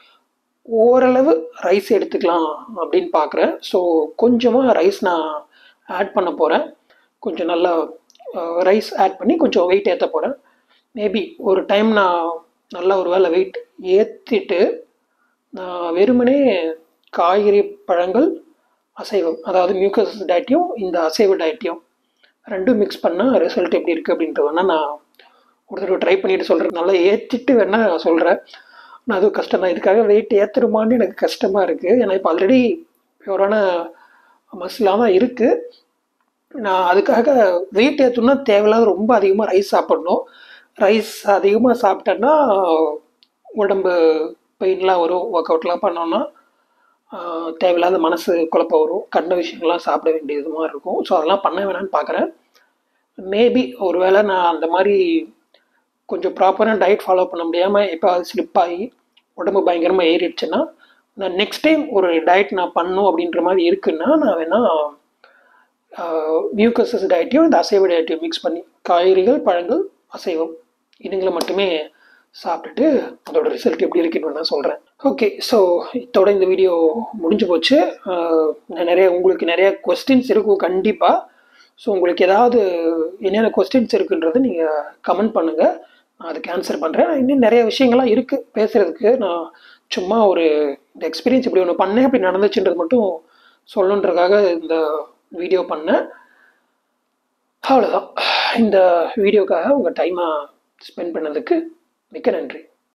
[SPEAKER 1] ஓரளவு ரைஸ் எடுத்துக்கலாம் அப்படின்னு பார்க்குறேன் ஸோ கொஞ்சமாக ரைஸ் நான் ஆட் பண்ண போகிறேன் கொஞ்சம் நல்லா ரைஸ் ஆட் பண்ணி கொஞ்சம் வெயிட் ஏற்ற போகிறேன் மேபி ஒரு டைம் நான் நல்லா ஒரு வேளை வெயிட் ஏற்றிட்டு நான் வெறுமனே காய்கறி பழங்கள் அசைவம் அதாவது மியூக்கஸ் டயட்டையும் இந்த அசைவ டயட்டையும் ரெண்டும் மிக்ஸ் பண்ணால் ரிசல்ட் எப்படி இருக்குது அப்படின்ட்டு வேணா நான் ஒரு தடவை ட்ரை பண்ணிட்டு சொல்கிறேன் நல்லா ஏற்றிட்டு வேணா சொல்கிறேன் நான் அதுவும் கஷ்டம் தான் இதுக்காக வெயிட் ஏற்றுருமான்னு எனக்கு கஷ்டமாக இருக்குது ஏன்னா இப்போ ஆல்ரெடி பியூரான மசிலாக தான் இருக்குது நான் அதுக்காக வெயிட் ஏற்றணும்னா தேவையில்லாத ரொம்ப அதிகமாக ரைஸ் சாப்பிடணும் ரைஸ் அதிகமாக சாப்பிட்டேன்னா உடம்பு பெயின்லாம் வரும் ஒர்க் அவுட்லாம் பண்ணோன்னா ஆஹ், தேவையில்லாத மனசு குழப்பம் வரும் கண்ட விஷயங்கள்லாம் சாப்பிட வேண்டியது மாதிரி இருக்கும் ஸோ அதெல்லாம் பண்ண வேணாம்னு பார்க்குறேன் மேபி ஒருவேளை நான் அந்த மாதிரி கொஞ்சம் ப்ராப்பரான டயட் ஃபாலோ பண்ண முடியாமல் இப்போ அது ஸ்லிப் ஆகி உடம்பு பயங்கரமாக ஏறிடுச்சுன்னா நான் நெக்ஸ்ட் டைம் ஒரு டயட் நான் பண்ணும் அப்படின்ற மாதிரி இருக்குன்னா நான் வேணா மியூக்கசஸ் டயட்டையும் இந்த அசைவ டயட்டையும் மிக்ஸ் பண்ணி காய்கறிகள் பழங்கள் அசைவம் இதுங்களை மட்டுமே சாப்பிட்டுட்டு அதோட ரிசல்ட் எப்படி இருக்குன்னு நான் சொல்கிறேன் ஓகே ஸோ இதோட இந்த வீடியோ முடிஞ்சு போச்சு ஆஹ் நான் நிறைய உங்களுக்கு நிறைய கொஸ்டின்ஸ் இருக்கும் கண்டிப்பாக ஸோ உங்களுக்கு ஏதாவது என்னென்ன கொஸ்டின்ஸ் இருக்குன்றது நீங்கள் கமெண்ட் பண்ணுங்கள் நான் அதுக்கு ஆன்சர் பண்ணுறேன் இன்னும் நிறைய விஷயங்கள்லாம் இருக்குது பேசுகிறதுக்கு நான் சும்மா ஒரு இந்த எக்ஸ்பீரியன்ஸ் இப்படி ஒன்று பண்ணேன் இப்படி நடந்துச்சுன்றது மட்டும் சொல்லணுன்றதுக்காக இந்த வீடியோ பண்ணேன் அவ்வளோதான் இந்த வீடியோக்காக உங்கள் டைமை ஸ்பெண்ட் பண்ணதுக்கு மிக்க நன்றி